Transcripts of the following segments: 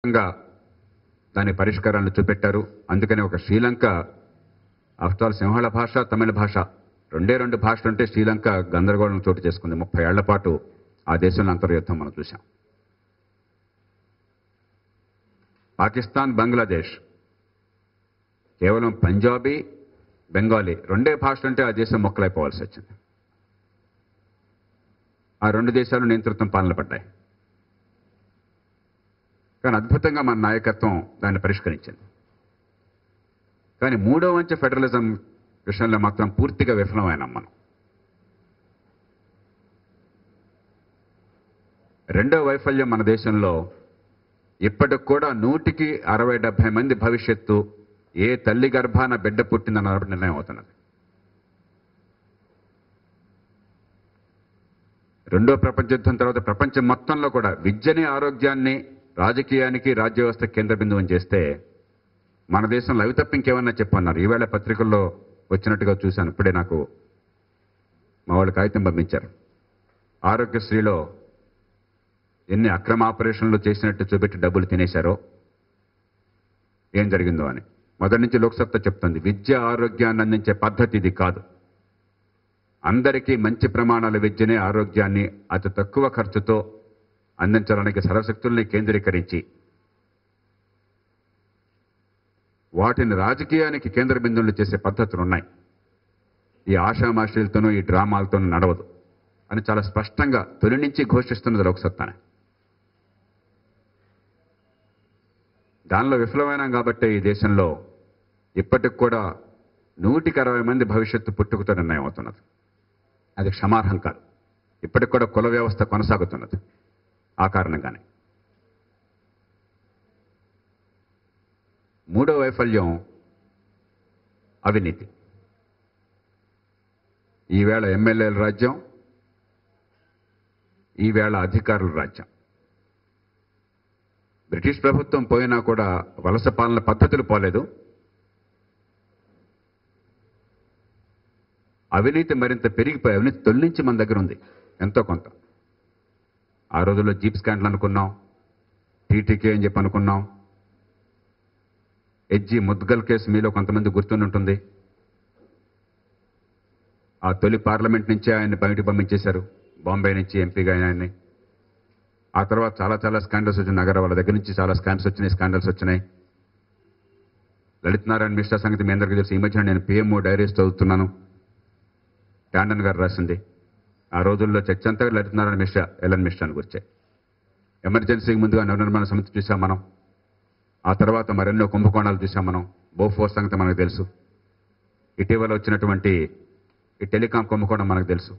గా దాని పరిష్కారాలను చూపెట్టారు అందుకని ఒక శ్రీలంక ఆఫ్టర్ ఆల్ సింహళ భాష తమిళ భాష రెండే రెండు భాషలు ఉంటే శ్రీలంక గందరగోళం చోటు చేసుకుంది ముప్పై ఏళ్ల పాటు ఆ దేశంలో అంతర్యుద్ధం మనం చూసాం పాకిస్తాన్ బంగ్లాదేశ్ కేవలం పంజాబీ బెంగాలీ రెండే భాషలు ఉంటే ఆ దేశం మొక్కలైపోవాల్సి వచ్చింది ఆ రెండు దేశాలు నియంతృత్వం పాలన పడ్డాయి కానీ అద్భుతంగా మన నాయకత్వం దాన్ని పరిష్కరించింది కానీ మూడో వంచ ఫెడరలిజం విషయంలో మాత్రం పూర్తిగా విఫలమైనాం మనం రెండో వైఫల్యం మన దేశంలో ఇప్పటికి కూడా నూటికి అరవై డెబ్బై మంది భవిష్యత్తు ఏ తల్లి గర్భాన బిడ్డ పుట్టిందన్న నిర్ణయం అవుతున్నది రెండో ప్రపంచ యుద్ధం తర్వాత ప్రపంచం మొత్తంలో కూడా విద్యని ఆరోగ్యాన్ని రాజకీయానికి రాజ్య వ్యవస్థ కేంద్ర బిందువు చేస్తే మన దేశంలో అవి తప్ప ఇంకేమన్నా చెప్పన్నారు ఈవేళ పత్రికల్లో వచ్చినట్టుగా చూశాను ఇప్పుడే నాకు మా వాళ్ళు కాగితం పంపించారు ఆరోగ్యశ్రీలో ఎన్ని అక్రమ ఆపరేషన్లు చేసినట్టు చూపెట్టి డబ్బులు తినేశారో ఏం జరిగిందో అని మొదటి నుంచి లోక్సత్తా చెప్తుంది విద్య ఆరోగ్యాన్ని అందించే పద్ధతి ఇది కాదు అందరికీ మంచి ప్రమాణాల విద్యనే ఆరోగ్యాన్ని అతి తక్కువ ఖర్చుతో అందించడానికి సర్వశక్తుల్ని కేంద్రీకరించి వాటిని రాజకీయానికి కేంద్ర బిందువులు చేసే పద్ధతులు ఉన్నాయి ఈ ఆషామాషీలతోనూ ఈ డ్రామాలతోనూ నడవదు అని చాలా స్పష్టంగా తొలి నుంచి ఘోషిస్తున్నది లోక్సత్తానే దానిలో విఫలమైనాం కాబట్టి ఈ దేశంలో ఇప్పటికి కూడా నూటికి అరవై మంది భవిష్యత్తు పుట్టుకతో నిర్ణయం అవుతున్నది అది క్షమార్హం కాదు ఇప్పటికి కూడా కుల వ్యవస్థ కొనసాగుతున్నది ఆ కారణంగానే మూడో వైఫల్యం అవినీతి ఈవేళ ఎమ్మెల్యేల రాజ్యం ఈవేళ అధికారుల రాజ్యం బ్రిటిష్ ప్రభుత్వం పోయినా కూడా వలస పాలన పద్ధతులు పోలేదు అవినీతి మరింత పెరిగిపోయి అవినీతి తొలి నుంచి మన దగ్గర ఉంది ఎంతో కొంత ఆ రోజుల్లో జీప్ స్కాండ్లు అనుకున్నాం టీటీకే అని చెప్పి అనుకున్నాం హెచ్జి ముద్గల్ కేసు మీలో కొంతమంది గుర్తుండి ఉంటుంది ఆ తొలి పార్లమెంట్ నుంచే ఆయన్ని బయటకు పంపించేశారు బాంబే నుంచి ఎంపీగా ఆయన్ని ఆ తర్వాత చాలా చాలా స్కాండల్స్ వచ్చినాయి నగర వాళ్ళ దగ్గర నుంచి చాలా స్కామ్స్ వచ్చినాయి స్కాండల్స్ వచ్చినాయి లలిత్ నారాయణ మిశ్రా సంగతి మీ అందరికీ తెలుసు ఈ మధ్యన నేను పిఎంఓ డైరీస్ చదువుతున్నాను టాండన్ గారు రాసింది ఆ రోజుల్లో చర్చ అంతా లలిత్ నారాయణ మిశ్రా ఎల్ఎన్ మిశ్రాని గురించే ఎమర్జెన్సీకి ముందుగా నవనిర్మాణ సమితి చూసాం మనం ఆ తర్వాత మరెన్నో కుంభకోణాలు చూసాం మనం బోఫోర్స్ సంగతి మనకు తెలుసు ఇటీవల వచ్చినటువంటి ఈ టెలికాం కుంభకోణం మనకు తెలుసు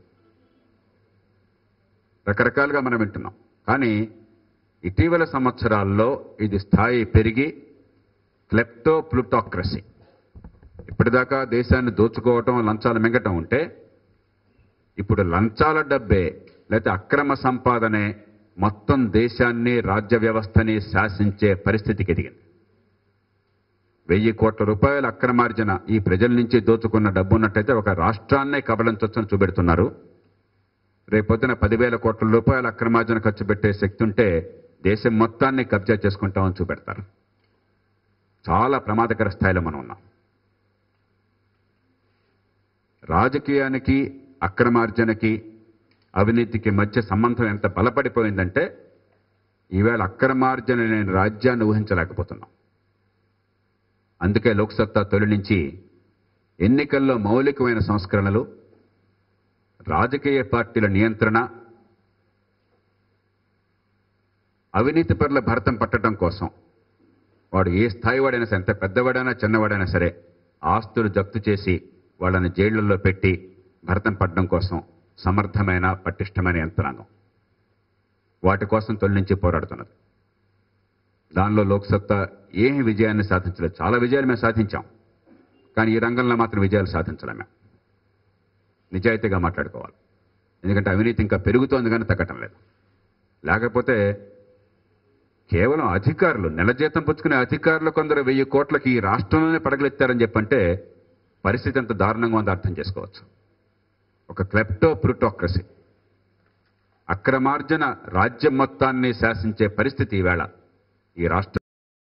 రకరకాలుగా మనం వింటున్నాం కానీ ఇటీవల సంవత్సరాల్లో ఇది స్థాయి పెరిగి క్లెప్టో ప్లూటాక్రసీ ఇప్పటిదాకా దేశాన్ని దోచుకోవటం లంచాలు మింగటం ఉంటే ఇప్పుడు లంచాల డబ్బే లేకపోతే అక్రమ సంపాదనే మొత్తం దేశాన్ని రాజ్య వ్యవస్థని శాసించే పరిస్థితికి ఎదిగింది వెయ్యి కోట్ల రూపాయల అక్రమార్జన ఈ ప్రజల నుంచి దోచుకున్న డబ్బు ఉన్నట్టయితే ఒక రాష్ట్రాన్నే కబలించొచ్చని చూపెడుతున్నారు రేపొద్దున పదివేల కోట్ల రూపాయల అక్రమార్జన ఖర్చు పెట్టే శక్తి ఉంటే దేశం మొత్తాన్ని కబ్జా చేసుకుంటామని చూపెడతారు చాలా ప్రమాదకర స్థాయిలో మనం ఉన్నాం రాజకీయానికి అక్రమార్జనకి అవినీతికి మధ్య సంబంధం ఎంత బలపడిపోయిందంటే ఈవేళ అక్రమార్జన లేని రాజ్యాన్ని ఊహించలేకపోతున్నాం అందుకే లోక్సత్తా తొలి నుంచి ఎన్నికల్లో మౌలికమైన సంస్కరణలు రాజకీయ పార్టీల నియంత్రణ అవినీతి పరుల భరతం పట్టడం కోసం వాడు ఏ స్థాయి వాడైనా సరే ఎంత పెద్దవాడైనా చిన్నవాడైనా సరే ఆస్తులు జప్తు చేసి వాళ్ళని జైళ్లలో పెట్టి భరతం పట్టడం కోసం సమర్థమైన పటిష్టమైన యంత్రాంగం వాటి కోసం తొలి నుంచి పోరాడుతున్నది దానిలో లోక్సత్తా ఏమి విజయాన్ని సాధించలేదు చాలా విజయాలు మేము సాధించాం కానీ ఈ రంగంలో మాత్రం విజయాలు సాధించలేం మేము నిజాయితీగా మాట్లాడుకోవాలి ఎందుకంటే అవినీతి ఇంకా పెరుగుతోంది కానీ తగ్గటం లేదు లేకపోతే కేవలం అధికారులు నెల జీతం పుచ్చుకునే అధికారులు కొందరు వెయ్యి కోట్లకి ఈ రాష్ట్రంలోనే పడగలెత్తారని చెప్పంటే పరిస్థితి ఎంత దారుణంగా ఉందో అర్థం చేసుకోవచ్చు ఒక క్లెప్టో ప్లూటోక్రసీ అక్రమార్జన రాజ్యం మొత్తాన్ని శాసించే పరిస్థితి ఈవేళ ఈ రాష్ట్ర